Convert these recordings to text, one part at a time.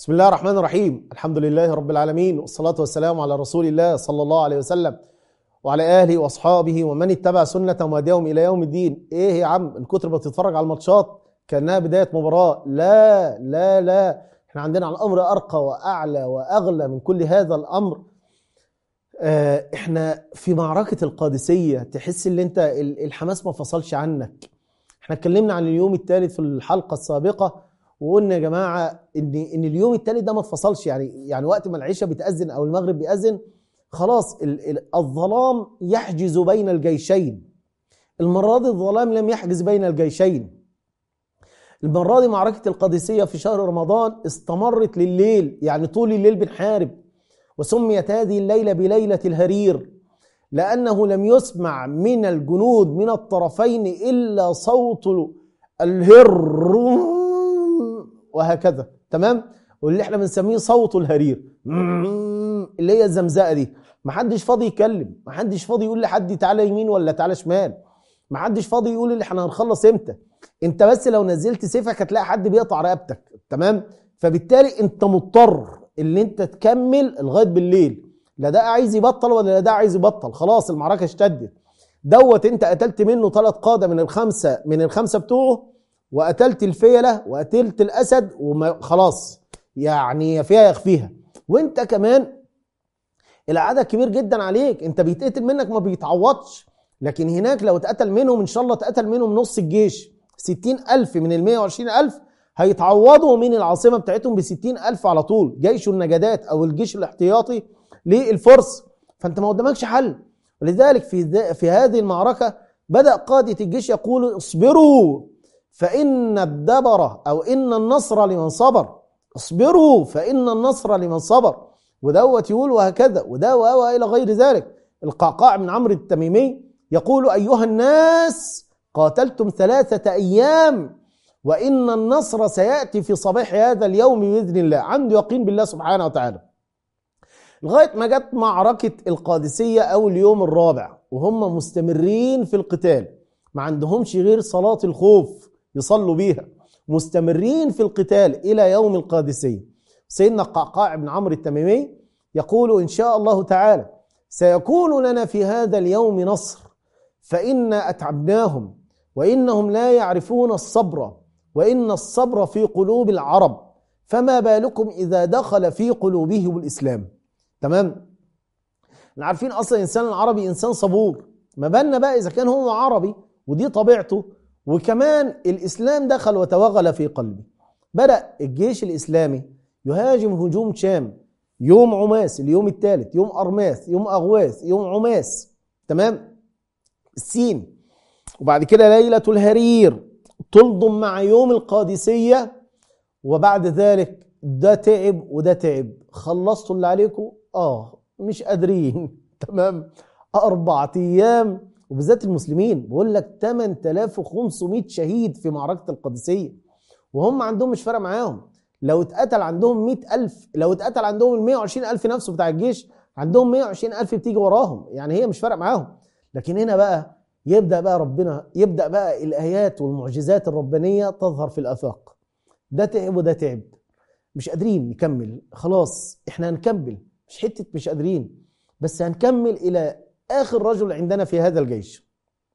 بسم الله الرحمن الرحيم الحمد لله رب العالمين والصلاة والسلام على رسول الله صلى الله عليه وسلم وعلى آله وأصحابه ومن اتبع سنة وهديهم إلى يوم الدين إيه يا عم الكتر بتتفرج على الماتشات كأنها بداية مباراة لا لا لا احنا عندنا على الأمر أرقى وأعلى وأغلى من كل هذا الأمر آه، احنا في معركة القادسية تحس ان انت ال- الحماس ما فصلش عنك احنا اتكلمنا عن اليوم الثالث في الحلقة السابقة وقلنا يا جماعة ان ان اليوم الثالث ده ما اتفصلش يعني يعني وقت ما العشاء بتأذن او المغرب بيأذن خلاص ال- ال- الظلام يحجز بين الجيشين المرة دي الظلام لم يحجز بين الجيشين المرة دي معركة القادسية في شهر رمضان استمرت لليل يعني طول الليل بنحارب وسميت هذه الليلة بليلة الهرير لأنه لم يسمع من الجنود من الطرفين إلا صوت الهر وهكذا تمام واللي احنا بنسميه صوت الهرير اللي هي الزمزقة دي محدش فاضي يتكلم محدش فاضي يقول لحد تعالى يمين ولا تعالى شمال محدش فاضي يقول اللي احنا هنخلص امتى انت بس لو نزلت سيفك هتلاقي حد بيقطع رقبتك تمام فبالتالي انت مضطر ان انت تكمل لغايه بالليل لا ده عايز يبطل ولا ده عايز يبطل خلاص المعركه اشتدت دوت انت قتلت منه ثلاث قاده من الخمسه من الخمسه بتوعه وقتلت الفيله وقتلت الاسد وخلاص يعني فيها يخفيها وانت كمان العدد كبير جدا عليك انت بيتقتل منك ما بيتعوضش لكن هناك لو اتقتل منهم ان شاء الله اتقتل منهم نص الجيش ستين ألف من المية وعشرين ألف هيتعوضوا من العاصمة بتاعتهم بستين ألف على طول جيش النجدات أو الجيش الاحتياطي للفرس فأنت ما قدامكش حل ولذلك في, ذا- في هذه المعركة بدأ قادة الجيش يقولوا اصبروا فإن الدبر أو إن النصر لمن صبر اصبروا فإن النصر لمن صبر ودوت يقول وهكذا وده وإلى غير ذلك القعقاع بن عمرو التميمي يقول أيها الناس قاتلتم ثلاثة أيام وإن النصر سيأتي في صباح هذا اليوم بإذن الله عنده يقين بالله سبحانه وتعالى لغاية ما جت معركة القادسية أو اليوم الرابع وهم مستمرين في القتال ما عندهمش غير صلاة الخوف يصلوا بيها مستمرين في القتال إلى يوم القادسية سيدنا القعقاع بن عمرو التميمي يقول إن شاء الله تعالى سيكون لنا في هذا اليوم نصر فإن أتعبناهم وإنهم لا يعرفون الصبر وإن الصبر في قلوب العرب فما بالكم إذا دخل في قلوبهم الإسلام تمام احنا عارفين أصلا الإنسان العربي إنسان صبور ما بالنا بقى إذا كان هو عربي ودي طبيعته وكمان الإسلام دخل وتوغل في قلبه بدأ الجيش الإسلامي يهاجم هجوم شام يوم عماس اليوم الثالث يوم أرماس يوم أغواث يوم عماس تمام السين وبعد كده ليلة الهرير تلضم مع يوم القادسية وبعد ذلك ده تعب وده تعب خلصتوا اللي عليكم اه مش قادرين تمام أربع أيام وبالذات المسلمين بقول لك 8500 شهيد في معركة القادسية وهم عندهم مش فارق معاهم لو اتقتل عندهم 100000 لو اتقتل عندهم ال 120000 نفسه بتاع الجيش عندهم 120000 بتيجي وراهم يعني هي مش فارق معاهم لكن هنا بقى يبدا بقى ربنا يبدا بقى الايات والمعجزات الربانيه تظهر في الافاق ده تعب وده تعب مش قادرين نكمل خلاص احنا هنكمل مش حته مش قادرين بس هنكمل الى اخر رجل عندنا في هذا الجيش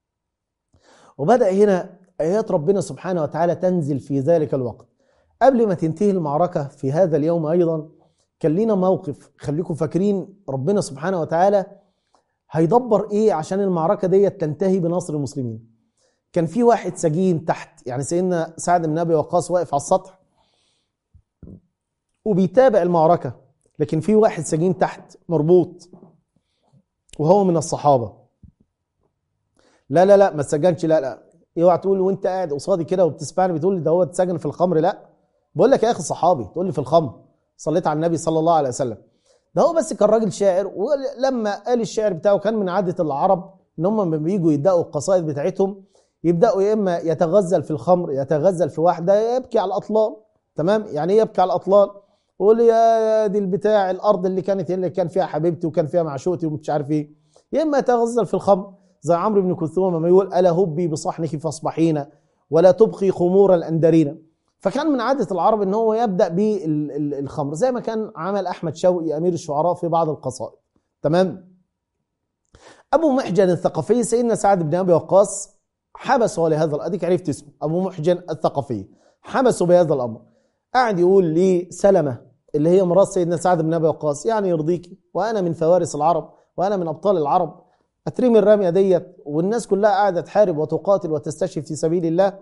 وبدا هنا ايات ربنا سبحانه وتعالى تنزل في ذلك الوقت قبل ما تنتهي المعركه في هذا اليوم ايضا كان لنا موقف خليكم فاكرين ربنا سبحانه وتعالى هيدبر ايه عشان المعركه ديت تنتهي بنصر المسلمين كان في واحد سجين تحت يعني سيدنا سعد بن ابي وقاص واقف على السطح وبيتابع المعركه لكن في واحد سجين تحت مربوط وهو من الصحابه لا لا لا ما تسجنش لا لا اوعى تقول وانت قاعد قصادي كده وبتسمعني بتقول لي ده هو اتسجن في الخمر لا بقول لك يا اخي صحابي تقول لي في الخمر صليت على النبي صلى الله عليه وسلم ده هو بس كان راجل شاعر ولما قال الشعر بتاعه كان من عاده العرب ان هم لما بييجوا يبداوا القصائد بتاعتهم يبداوا يا اما يتغزل في الخمر يتغزل في واحده يبكي على الاطلال تمام يعني ايه يبكي على الاطلال يقول يا دي البتاع الارض اللي كانت اللي كان فيها حبيبتي وكان فيها معشوقتي ومش عارف ايه يا اما يتغزل في الخمر زي عمرو بن كلثوم لما يقول الا هبي بصحنك فاصبحينا ولا تبقي خمور الاندرين فكان من عادة العرب ان هو يبدأ بالخمر زي ما كان عمل احمد شوقي امير الشعراء في بعض القصائد تمام ابو محجن الثقفي سيدنا سعد بن ابي وقاص حبسه لهذا اديك عرفت اسمه ابو محجن الثقفي حبسه بهذا الامر قاعد يقول لسلمه اللي هي مرات سيدنا سعد بن ابي وقاص يعني يرضيكي وانا من فوارس العرب وانا من ابطال العرب اترمي الرميه ديت والناس كلها قاعده تحارب وتقاتل وتستشهد في سبيل الله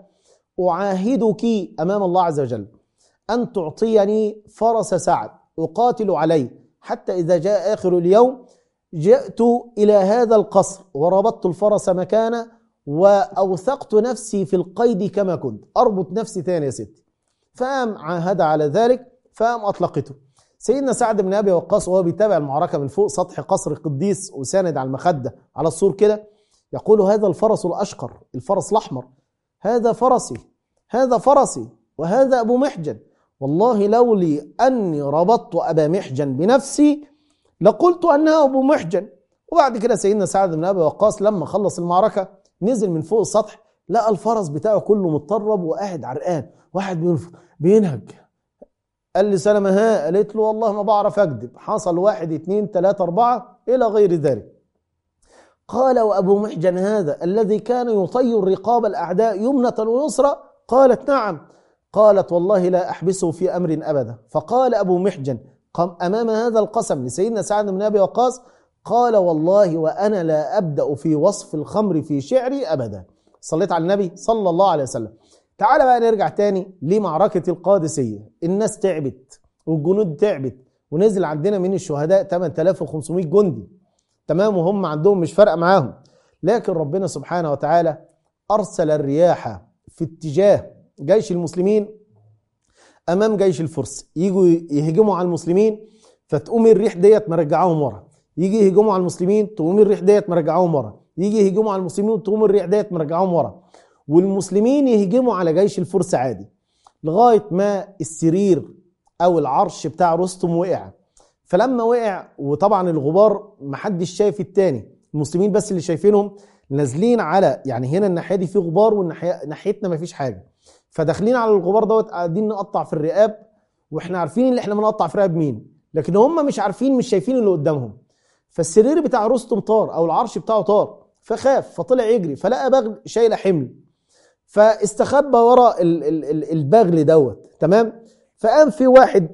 اعاهدك امام الله عز وجل ان تعطيني فرس سعد اقاتل عليه حتى اذا جاء اخر اليوم جئت الى هذا القصر وربطت الفرس مكانه واوثقت نفسي في القيد كما كنت اربط نفسي تاني يا ستي فقام عاهد على ذلك فقام اطلقته سيدنا سعد بن ابي وقاص وهو بيتابع المعركه من فوق سطح قصر قديس وساند على المخده على السور كده يقول هذا الفرس الاشقر الفرس الاحمر هذا فرسي هذا فرسي وهذا ابو محجن والله لولي اني ربطت ابا محجن بنفسي لقلت انها ابو محجن وبعد كده سيدنا سعد بن ابي وقاص لما خلص المعركه نزل من فوق السطح لقى الفرس بتاعه كله متطرب وقاعد عرقان واحد بينهج قال لي سلمة ها قالت له والله ما بعرف اكذب حصل واحد اثنين ثلاثة أربعة إلى غير ذلك قال وأبو محجن هذا الذي كان يطير رقاب الأعداء يمنة ويسرى قالت نعم قالت والله لا أحبسه في أمر أبدا فقال أبو محجن قام أمام هذا القسم لسيدنا سعد بن أبي وقاص قال والله وأنا لا أبدأ في وصف الخمر في شعري أبدا صليت على النبي صلى الله عليه وسلم تعال بقى نرجع تاني لمعركة القادسية الناس تعبت والجنود تعبت ونزل عندنا من الشهداء 8500 جندي تمام وهم عندهم مش فارقه معاهم لكن ربنا سبحانه وتعالى أرسل الرياح في اتجاه جيش المسلمين أمام جيش الفرس يجوا يهجموا على المسلمين فتقوم الريح ديت مرجعاهم ورا يجي يهجموا على المسلمين تقوم الريح ديت مرجعاهم ورا يجي يهجموا على المسلمين تقوم الريح ديت مرجعاهم ورا والمسلمين يهجموا على جيش الفرس عادي لغايه ما السرير او العرش بتاع رستم وقع فلما وقع وطبعا الغبار محدش شايف التاني المسلمين بس اللي شايفينهم نازلين على يعني هنا الناحيه دي في غبار والناحيه ناحيتنا مفيش حاجه فداخلين على الغبار دوت قاعدين نقطع في الرقاب واحنا عارفين اللي احنا بنقطع في رقاب مين لكن هم مش عارفين مش شايفين اللي قدامهم فالسرير بتاع رستم طار او العرش بتاعه طار فخاف فطلع يجري فلقى بغل شايله حمل فاستخبى وراء البغل دوت تمام فقام في واحد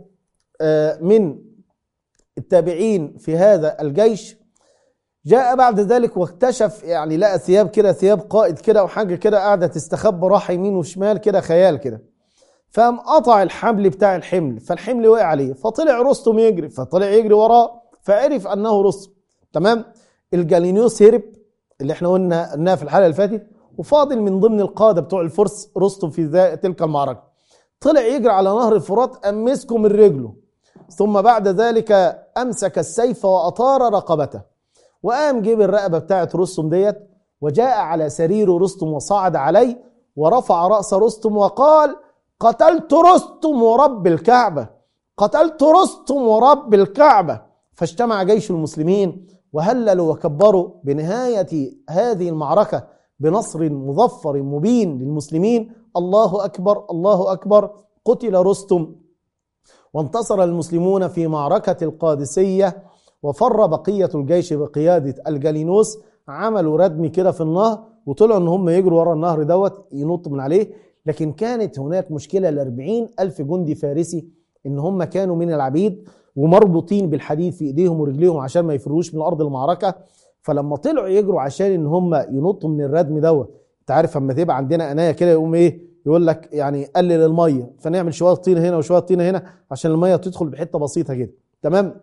من التابعين في هذا الجيش جاء بعد ذلك واكتشف يعني لقى ثياب كده ثياب قائد كده وحاجه كده قاعده تستخبى راح يمين وشمال كده خيال كده فقام قطع الحبل بتاع الحمل فالحمل وقع عليه فطلع رستم يجري فطلع يجري وراه فعرف انه رستم تمام الجالينيوس هرب اللي احنا قلنا قلناها في الحلقه اللي فاتت وفاضل من ضمن القاده بتوع الفرس رستم في تلك المعركه طلع يجري على نهر الفرات قام مسكه من رجله ثم بعد ذلك امسك السيف واطار رقبته وقام جيب الرقبه بتاعت رستم ديت وجاء على سرير رستم وصعد عليه ورفع راس رستم وقال قتلت رستم ورب الكعبه قتلت رستم ورب الكعبه فاجتمع جيش المسلمين وهللوا وكبروا بنهايه هذه المعركه بنصر مظفر مبين للمسلمين الله اكبر الله اكبر قتل رستم وانتصر المسلمون في معركه القادسيه وفر بقيه الجيش بقياده الجالينوس عملوا ردم كده في النهر وطلعوا ان هم يجروا ورا النهر دوت ينطوا من عليه لكن كانت هناك مشكله ل ألف جندي فارسي ان هم كانوا من العبيد ومربوطين بالحديد في ايديهم ورجليهم عشان ما يفروش من ارض المعركه فلما طلعوا يجروا عشان ان هم ينطوا من الردم دوت انت عارف اما تبقى عندنا انايه كده يقوم ايه يقول لك يعني قلل الميه فنعمل شويه طينه هنا وشويه طينه هنا عشان الميه تدخل بحته بسيطه كده تمام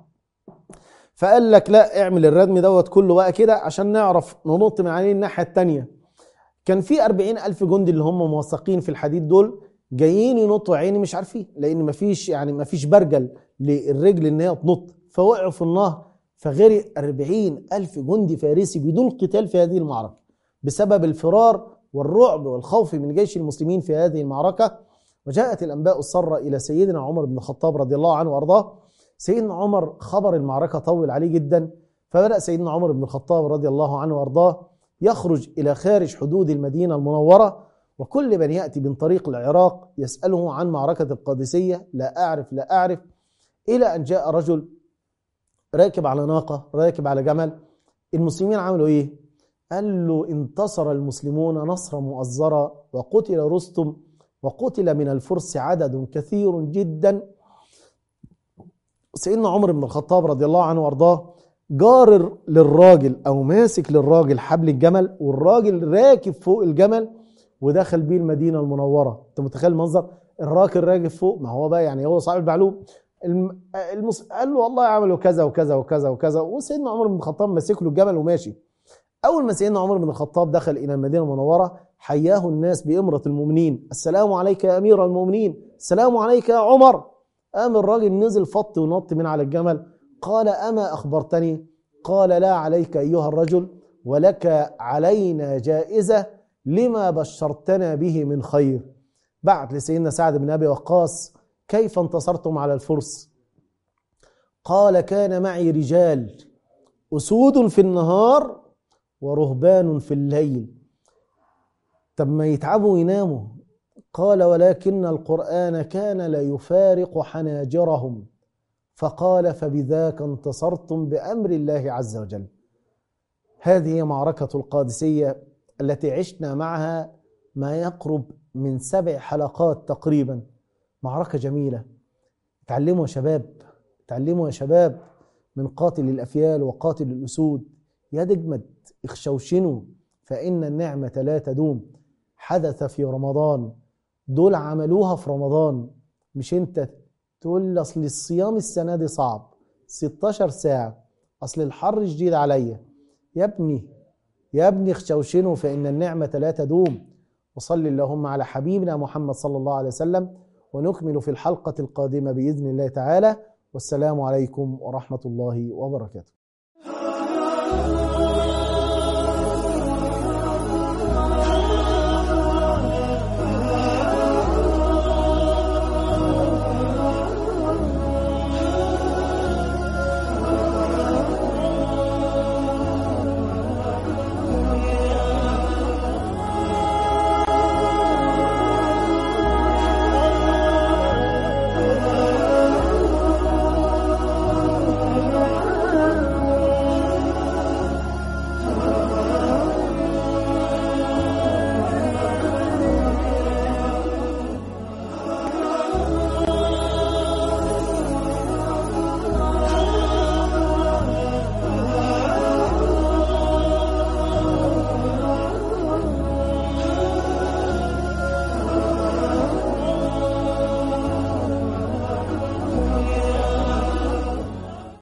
فقال لك لا اعمل الردم دوت كله بقى كده عشان نعرف ننط من عليه الناحيه الثانيه كان في أربعين ألف جندي اللي هم موثقين في الحديد دول جايين ينطوا عيني مش عارفين لأن مفيش يعني مفيش برجل للرجل إن هي تنط فوقعوا في النهر فغرق أربعين ألف جندي فارسي بدون قتال في هذه المعركة بسبب الفرار والرعب والخوف من جيش المسلمين في هذه المعركة وجاءت الأنباء السارة إلى سيدنا عمر بن الخطاب رضي الله عنه وأرضاه سيدنا عمر خبر المعركة طول عليه جدا فبدأ سيدنا عمر بن الخطاب رضي الله عنه وأرضاه يخرج إلى خارج حدود المدينة المنورة وكل من يأتي من طريق العراق يسأله عن معركة القادسية لا أعرف لا أعرف إلى أن جاء رجل راكب على ناقة راكب على جمل المسلمين عملوا إيه؟ قال له انتصر المسلمون نصرا مؤزرا وقتل رستم وقتل من الفرس عدد كثير جدا سيدنا عمر بن الخطاب رضي الله عنه وارضاه جارر للراجل او ماسك للراجل حبل الجمل والراجل راكب فوق الجمل ودخل بيه المدينه المنوره انت متخيل المنظر الراجل راكب فوق ما هو بقى يعني هو صاحب المعلوم الم... المس... قال له والله عملوا كذا وكذا وكذا وكذا وسيدنا عمر بن الخطاب ماسك له الجمل وماشي اول ما سيدنا عمر بن الخطاب دخل الى المدينه المنوره حياه الناس بامره المؤمنين السلام عليك يا امير المؤمنين السلام عليك يا عمر قام الراجل نزل فط ونط من على الجمل قال اما اخبرتني قال لا عليك ايها الرجل ولك علينا جائزه لما بشرتنا به من خير بعت لسيدنا سعد بن ابي وقاص كيف انتصرتم على الفرس قال كان معي رجال اسود في النهار ورهبان في الليل طب ما يتعبوا ويناموا قال ولكن القرآن كان لا يفارق حناجرهم فقال فبذاك انتصرتم بأمر الله عز وجل هذه معركة القادسية التي عشنا معها ما يقرب من سبع حلقات تقريبا معركة جميلة تعلموا يا شباب تعلموا يا شباب من قاتل الأفيال وقاتل الأسود يا دجمد اخشوشنوا فإن النعمة لا تدوم حدث في رمضان دول عملوها في رمضان مش انت تقول لي اصل الصيام السنة دي صعب 16 ساعة اصل الحر شديد عليا يا ابني يا ابني اخشوشنوا فإن النعمة لا تدوم وصل اللهم على حبيبنا محمد صلى الله عليه وسلم ونكمل في الحلقة القادمة بإذن الله تعالى والسلام عليكم ورحمة الله وبركاته